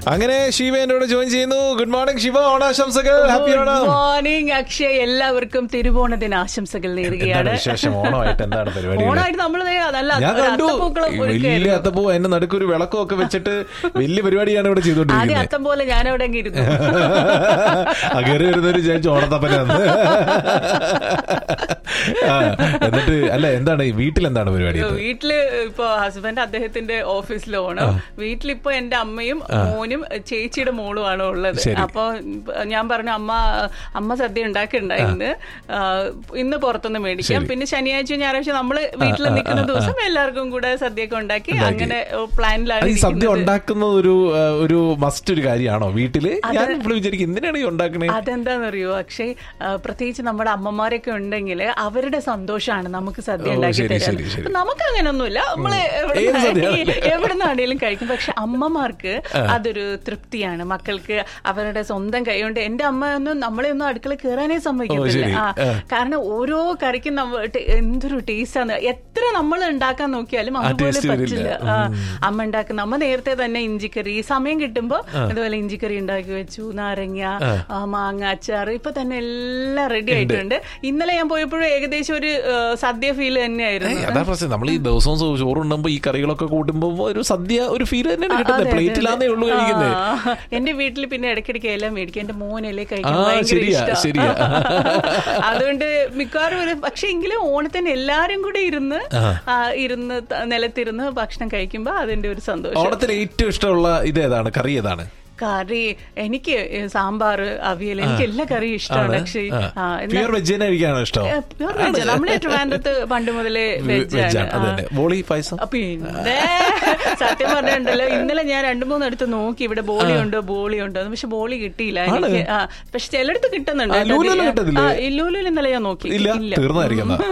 അങ്ങനെ ശിവ എന്നോട് ജോയിൻ ചെയ്യുന്നു ഗുഡ് മോർണിംഗ് ശിവ ഓണാശംസകൾ ഹാപ്പി ഓണം മോർണിംഗ് അക്ഷയ് എല്ലാവർക്കും തിരുവോണ ദിന ആശംസകൾ എന്താണ് നേരുകയാണ് വിശേഷം ഓണമായിട്ട് എന്താണ് പരിപാടി ഓണമായിട്ട് നമ്മൾ നല്ല ഞാൻ കണ്ടു അത്തപ്പൂക്കളം വലിയ ഒരുക്കുകയായിരുന്നു. അത്തപ്പൂ എന്റെ നടുക്ക് ഒരു വിളക്കം ഒക്കെ വെച്ചിട്ട് വലിയ പരിപാടിയാണ് ഇവിടെ ആദ്യം ചെയ്തോണ്ടിരിക്കുന്നത് അത്തം പോലെ ഞാൻ അവിടെ അങ്ങ് ഇരുന്നു അങ്ങനെ വരുന്നൊരു ചേച്ചി ഓണത്തപ്പനാന്ന് ആ, എന്നിട്ട് അല്ല എന്താണ് വീട്ടിൽ എന്താണ് പരിപാടി ഇപ്പൊ? വീട്ടില് ഇപ്പൊ ഹസ്ബൻഡ് അദ്ദേഹത്തിന്റെ ഓഫീസിൽ ഓണം വീട്ടിലിപ്പോ എന്റെ അമ്മയും മോനും ചേച്ചിയുടെ മോളുമാണ് ഉള്ളത് ശരി. അപ്പൊ ഞാൻ പറഞ്ഞു അമ്മ അമ്മ സദ്യ ഉണ്ടാക്കിണ്ടായിരുന്നു ഇന്ന് പുറത്തുനിന്ന് മേടിക്കാം ശരി. പിന്നെ ശനിയാഴ്ച ഞായറാഴ്ച നമ്മള് വീട്ടിൽ നിൽക്കുന്ന ദിവസം എല്ലാവർക്കും കൂടെ സദ്യയൊക്കെ ഉണ്ടാക്കി ഉണ്ടാക്കി. അങ്ങനെ പ്ലാനിലാണ് അത് ഈ സദ്യ ഇരിക്കുന്നത്. ഉണ്ടാക്കുന്നത് ഒരു ആ, ഒരു മസ്റ്റ് ഒരു കാര്യമാണോ വീട്ടില് ഞാൻ ഇപ്പോൾ വിചാരിക്കും എന്തിനാണ് ഈ ഉണ്ടാക്കണേ അതെന്താണെന്നറിയോ പക്ഷേ ആ, പ്രത്യേകിച്ച് നമ്മുടെ അമ്മമാരൊക്കെ ഉണ്ടെങ്കിൽ അവരുടെ സന്തോഷമാണ് നമുക്ക് സദ്യ ഓ, ഉണ്ടാക്കി ശരി, തരാൻ ശരി, ശരി. അപ്പൊ നമുക്ക് അങ്ങനെയൊന്നുമില്ല നമ്മള് ഏത് സദ്യയാണല്ലേ? എവിടുന്നാണേലും കഴിക്കും പക്ഷെ അമ്മമാർക്ക് അതൊരു തൃപ്തിയാണ് മക്കൾക്ക് അവരുടെ സ്വന്തം കൈകൊണ്ട് എന്റെ അമ്മ ഒന്നും നമ്മളെ ഒന്നും അടുക്കള കയറാനേ ഓ, സമ്മതിക്കത്തില്ല ശരി. ആ, ആ. കാരണം ഓരോ കറിക്കും നമ്മ ടെ- എന്തൊരു ടേസ്റ്റാണ് എത്ര നമ്മൾ ഉണ്ടാക്കാൻ നോക്കിയാലും ആ അതുപോലെ taste വരില്ല. പറ്റില്ല ആ, അമ്മ ഉണ്ടാക്കുന്ന നമ്മ നേരത്തെ തന്നെ ഇഞ്ചിക്കറി സമയം കിട്ടുമ്പോ അതുപോലെ ഇഞ്ചിക്കറി ഉണ്ടാക്കി വെച്ചു നാരങ്ങ ആ, മാങ്ങ അച്ചാർ ഇപ്പൊ തന്നെ എല്ലാം റെഡി ആയിട്ടുണ്ട് ഇന്നലെ ഞാൻ പോയപ്പോഴും ഏകദേശം ഒരു ആ, സദ്യ ഫീൽ തന്നെയായിരുന്നു ഏയ്, അതാ പ്രശ്നം നമ്മൾ ഈ ദിവസവും ചോ- ചോറുണ്ടുമ്പോ ഈ കറികളൊക്കെ കൂട്ടുമ്പോ ഒരു സദ്യ ഒരു ഫീൽ തന്നെയാണ് കിട്ടുന്നത് അതെ, അതെ, പ്ലേറ്റിലാന്നേ ഉള്ളൂ അതെ. കഴിക്കുന്നത് ആ, എന്റെ വീട്ടിൽ പിന്നെ ഇടയ്ക്കിടയ്ക്ക് എല്ലാം മേടിക്കും എന്റെ മോനല്ലേ ആ, കഴിക്കാൻ ഭയങ്കര ശരിയാ, ഇഷ്ടാ. ശരിയാ. അതുകൊണ്ട് മിക്കവാറും ഒരു പക്ഷെ എങ്കിലും ഓണത്തിന് എല്ലാരും കൂടെ ഇരുന്ന് ആ, ഇരുന്ന് ത- നിലത്തിരുന്ന് ഭക്ഷണം കഴിക്കുമ്പോ അതിന്റെ ഒരു സന്തോഷം ഓണത്തിന് ഏറ്റവും ഇഷ്ടമുള്ള ഇത് ഏതാണ് കറി ഏതാണ് കറി എനിക്ക് സാമ്പാർ അവിയൽ എനിക്ക് എല്ലാ കറിയും ഇഷ്ടമാണ് പക്ഷേ പ്യൂർ വെജ് തന്നെ കഴിക്കാണോ ഇഷ്ടം നമ്മളെ ട്രിവാൻഡ്രത്ത് പണ്ട് മുതലേ വെജ് ആണ് അത് വെജാണ് തന്നെ ബോളി പായസം പിന്നെ സത്യം പറഞ്ഞിട്ടുണ്ടല്ലോ ഇന്നലെ ഞാൻ രണ്ടു മൂന്ന് അടുത്ത് നോക്കി ഇവിടെ ബോളി ഉണ്ടോ ബോളി ഉണ്ടോ എന്ന്. പക്ഷെ ബോളി കിട്ടിയില്ല എനിക്ക് ആ, പക്ഷെ ചിലടത്ത് കിട്ടുന്നുണ്ട് ആ, ലൂലുവിൽ കിട്ടത്തില്ലേ? ആ, ഈ ലൂലുവിൽ ഇന്നലെ ഞാൻ നോക്കി ഇല്ല തീർന്നായിരിക്കും എന്നാ.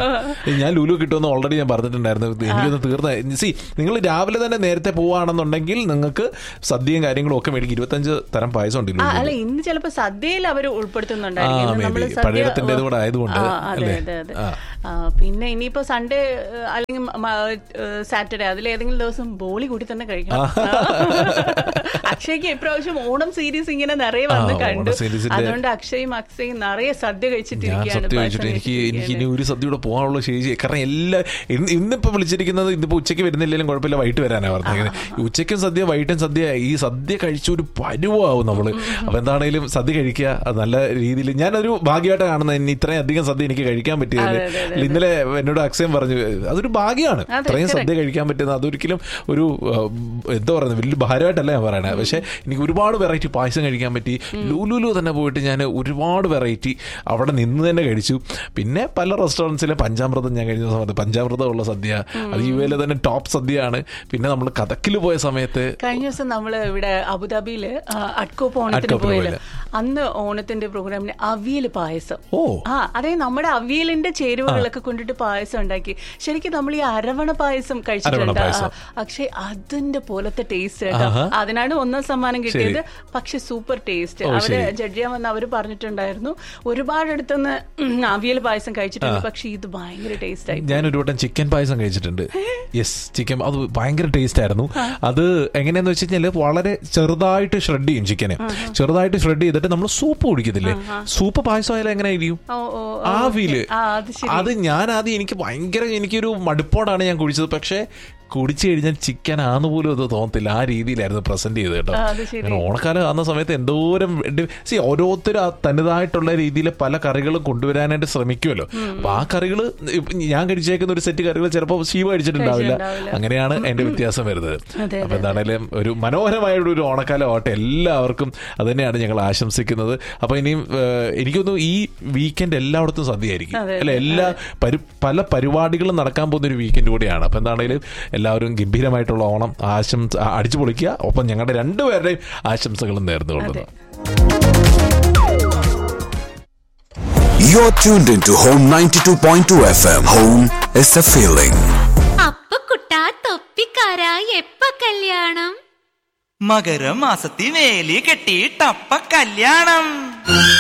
ആ. ഞാൻ ലുലു കിട്ടുമെന്ന് ഓൾറെഡി ഞാൻ പറഞ്ഞിട്ടുണ്ടായിരുന്നു എനിക്കൊന്ന് തീർന്ന സി നിങ്ങൾ രാവിലെ തന്നെ നേരത്തെ പോവാണെന്നുണ്ടെങ്കിൽ നിങ്ങൾക്ക് സദ്യയും കാര്യങ്ങളും ഒക്കെ മേടിക്കും ഇരുപത്തഞ്ച് തരം പായസം ഉണ്ട് ആ, ലുലുവിൽ. അല്ല ഇന്ന് ചിലപ്പോ സദ്യയിൽ അവർ ആ, ഉൾപ്പെടുത്തുന്നുണ്ടായിരിക്കും maybe. നമ്മള് സദ്യ- പഴയടത്തിന്റേത് കൂടെ ആയതുകൊണ്ട്, ആ, അതെ അല്ലേ? അതെ അതെ ആ. ആ, പിന്നെ ഇനിയിപ്പോ സൺഡേ ഏഹ്, അല്ലെങ്കിൽ സാറ്റർഡേ അതിലേതെങ്കിലും ദിവസം ബോളി കൂടി തന്നെ കഴിക്കണം അക്ഷയ്ക്ക് ഇപ്രാവശ്യം ഓണം സീരീസ് ഇങ്ങനെ നിറയെ വന്ന് ആ, കണ്ടു ഓണം സീരീസിന്റെ- അതുകൊണ്ട് അക്ഷയും അക്ഷയും നിറയെ സദ്യ ഞാൻ കഴിച്ചിട്ടിരിക്കുകയാണ് സത്യം പായസം വെച്ചിട്ട് എനിക്ക് എനിക്ക് ഇനി കഴിച്ചിട്ടിരിക്കുകയാണ്. ഒരു സദ്യയുടെ പോകാനുള്ള ശേഷി കാരണം എല്ലാ ഇന്ന് ഇന്നിപ്പോ വിളിച്ചിരിക്കുന്നത് ഇന്നിപ്പോ ഉച്ചയ്ക്ക് വരുന്നില്ലെങ്കിലും കുഴപ്പമില്ല വൈകിട്ട് വരാനാ പറഞ്ഞത് ഉച്ചയ്ക്കും സദ്യ വൈകിട്ടും സദ്യ ഈ സദ്യ കഴിച്ച ഒരു പരുവാവും നമ്മള് അപ്പൊ എന്താണേലും സദ്യ കഴിക്കുക അത് നല്ല രീതിയിൽ ഞാനൊരു ഭാഗ്യമായിട്ട് കാണുന്നത് ഇനി ഇത്രയും അധികം സദ്യ എനിക്ക് കഴിക്കാൻ പറ്റിയതിൽ അതെ, അതെ, അതെ. ഇന്നലെ എന്നോട് അക്ഷയം പറഞ്ഞു അതൊരു ഭാഗ്യമാണ് അതെ, ഇത്രയും correct. സദ്യ കഴിക്കാൻ പറ്റുന്നത് അതൊരിക്കലും ഒരു ആ, എന്താ പറയുന്നത് വലിയ ഭാരമായിട്ടല്ല ഞാൻ പറയണത് പക്ഷെ എനിക്ക് ഒരുപാട് വെറൈറ്റി പായസം കഴിക്കാൻ പറ്റി ലൂലുലു തന്നെ പോയിട്ട് ഞാൻ ഒരുപാട് വെറൈറ്റി അവിടെ നിന്ന് തന്നെ കഴിച്ചു പിന്നെ പല റെസ്റ്റോറൻറ്റ്സിലെ പഞ്ചാമൃതം ഞാൻ കഴിഞ്ഞ സമയത്ത് പഞ്ചാമൃതം ഉള്ള സദ്യ അത് യു എയിലെ തന്നെ ടോപ്പ് സദ്യയാണ് പിന്നെ നമ്മൾ കഥക്കിൽ പോയ സമയത്ത് കഴിഞ്ഞ ദിവസം നമ്മള് ഇവിടെ അബുദാബിയില് ആ, അട്കോപ്പ് ഓണത്തിന് അട്കോപ്പിന് പോയല്ലോ പോയില്ലേ? അന്ന് ഓണത്തിന്റെ പ്രോഗ്രാമിന് അവിയൽ പായസം ഓ ആ അതായത് നമ്മുടെ അവിയലിന്റെ ചേരുവകളൊക്കെ കൊണ്ടിട്ട് പായസം ഉണ്ടാക്കി ശരിക്കും നമ്മൾ ഈ അരവണ പായസം കഴിച്ചിട്ടുണ്ട് പായസം. ആ, പക്ഷെ അതിന്റെ പോലത്തെ ടേസ്റ്റ് കേട്ടോ ആഹാ. അതിനാണ് ഒന്നാം സമ്മാനം കിട്ടിയത് പക്ഷെ സൂപ്പർ ടേസ്റ്റ് ഓ, അവര് ശരി. ജഡ്ജ് ചെയ്യാൻ വന്ന് അവര് പറഞ്ഞിട്ടുണ്ടായിരുന്നു ഒരുപാട് അടുത്തുനിന്ന് അവിയൽ പായസം കഴിച്ചിട്ടുണ്ട് പക്ഷെ ഇത് ഭയങ്കര ടേസ്റ്റ് ആയി ഞാൻ ഒരു വട്ടം ചിക്കൻ പായസം കഴിച്ചിട്ടുണ്ട് യെസ് ചിക്കൻ അത് ഭയങ്കര ടേസ്റ്റ് ആയിരുന്നു അത് എങ്ങനെയാന്ന് വെച്ച് കഴിഞ്ഞാൽ വളരെ ചെറുതായിട്ട് ഷ്രെഡ് ചെയ്യും ചിക്കന് ചെറുതായിട്ട് ഷ്രെഡ് ചെയ്തിട്ട് നമ്മൾ സൂപ്പ് കുടിക്കത്തില്ലേ സൂപ്പ് പായസം ആയാലും എങ്ങനെ ആയിരിക്കും ഓ ഓ ഓ, ആ ഫീല് ആ അത് ശരി അത് ഞാൻ ആദ്യം എനിക്ക് ഭയങ്കര എനിക്കൊരു മടുപ്പോടാണ് ഞാൻ കുടിച്ചത് പക്ഷേ കുടിച്ചു കഴിഞ്ഞാൽ ചിക്കൻ ആന്ന് പോലും അത് തോന്നത്തില്ല ആ രീതിയിലായിരുന്നു പ്രസന്റ് ചെയ്തത് കേട്ടോ ആ, അത് ശരി. കാരണം ഓണക്കാലം ആകുന്ന സമയത്ത് എന്തോരം സി ഓരോരുത്തരും ആ തനതായിട്ടുള്ള രീതിയിൽ പല കറികളും കൊണ്ടുവരാനായിട്ട് ശ്രമിക്കുമല്ലോ അപ്പൊ ആ കറികൾ ഞാൻ കഴിച്ചേക്കുന്ന ഒരു സെറ്റ് കറികൾ ചിലപ്പോൾ ശീവ കഴിച്ചിട്ടുണ്ടാവില്ല കഴിച്ചിട്ടുണ്ടാവില്ല. അങ്ങനെയാണ് എന്റെ വ്യത്യാസം വരുന്നത് അതെ, അപ്പൊ എന്താണേലും ഒരു മനോഹരമായ ഒരു ഓണക്കാലം ആവട്ടെ എല്ലാവർക്കും അത് തന്നെയാണ് ഞങ്ങൾ ആശംസിക്കുന്നത് അപ്പൊ ഇനിയും ഏഹ്, എനിക്കൊന്നു ഈ വീക്കെൻഡ് എല്ലായിടത്തും സദ്യയായിരിക്കും അതെ, അല്ലെ എല്ലാ പരി പല പരിപാടികളും നടക്കാൻ പോകുന്ന ഒരു വീക്കെൻഡ് കൂടിയാണ് അപ്പൊ എന്താണേലും എല്ലാവരും ഗംഭീരമായിട്ടുള്ള ഓണം ആശംസ അടിച്ചു പൊളിക്കുക ഒപ്പം ഞങ്ങളുടെ രണ്ടുപേരുടെയും ആശംസകളും നേർന്നുകൊള്ളുന്നു You're tuned into Home 92.2 FM. Home is a feeling. അപ്പ കുട്ടാ തൊപ്പിക്കാരാ എപ്പ കല്യാണം മകരമാസത്തിൽ വേലി കെട്ടിയിട്ടപ്പ കല്യാണം